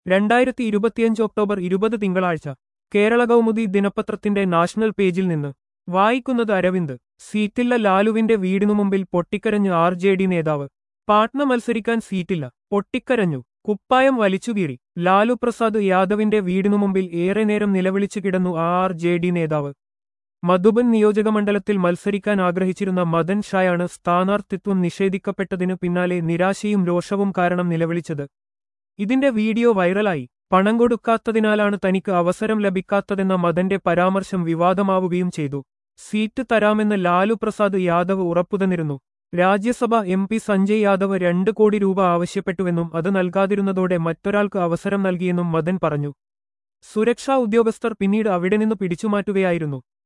രണ്ടായിരത്തി ഇരുപത്തിയഞ്ച് ഒക്ടോബർ ഇരുപത് തിങ്കളാഴ്ച കേരള കൗമുദി ദിനപത്രത്തിന്റെ നാഷണൽ പേജിൽ നിന്ന് വായിക്കുന്നത് അരവിന്ദ് സീറ്റില്ല ലാലുവിന്റെ വീടിനു മുമ്പിൽ പൊട്ടിക്കരഞ്ഞ് ആർ ജെ ഡി നേതാവ് പാട്ന മത്സരിക്കാൻ സീറ്റില്ല പൊട്ടിക്കരഞ്ഞു കുപ്പായം വലിച്ചുകീറി ലാലു പ്രസാദ് യാദവിന്റെ വീടിനു മുമ്പിൽ ഏറെ നേരം നിലവിളിച്ചു കിടന്നു ആർ ജെ ഡി നേതാവ് മധുബൻ നിയോജകമണ്ഡലത്തിൽ മത്സരിക്കാൻ ആഗ്രഹിച്ചിരുന്ന മദൻ ഷായാണ് സ്ഥാനാർത്ഥിത്വം നിഷേധിക്കപ്പെട്ടതിനു പിന്നാലെ നിരാശയും രോഷവും കാരണം നിലവിളിച്ചത് ഇതിന്റെ വീഡിയോ വൈറലായി പണം കൊടുക്കാത്തതിനാലാണ് തനിക്ക് അവസരം ലഭിക്കാത്തതെന്ന മദന്റെ പരാമർശം വിവാദമാവുകയും ചെയ്തു സീറ്റ് തരാമെന്ന് ലാലു പ്രസാദ് യാദവ് ഉറപ്പുതന്നിരുന്നു രാജ്യസഭ എം പി സഞ്ജയ് യാദവ് രണ്ട് കോടി രൂപ ആവശ്യപ്പെട്ടുവെന്നും അത് നൽകാതിരുന്നതോടെ മറ്റൊരാൾക്ക് അവസരം നൽകിയെന്നും മദൻ പറഞ്ഞു സുരക്ഷാ ഉദ്യോഗസ്ഥർ പിന്നീട് അവിടെ നിന്ന് പിടിച്ചുമാറ്റുകയായിരുന്നു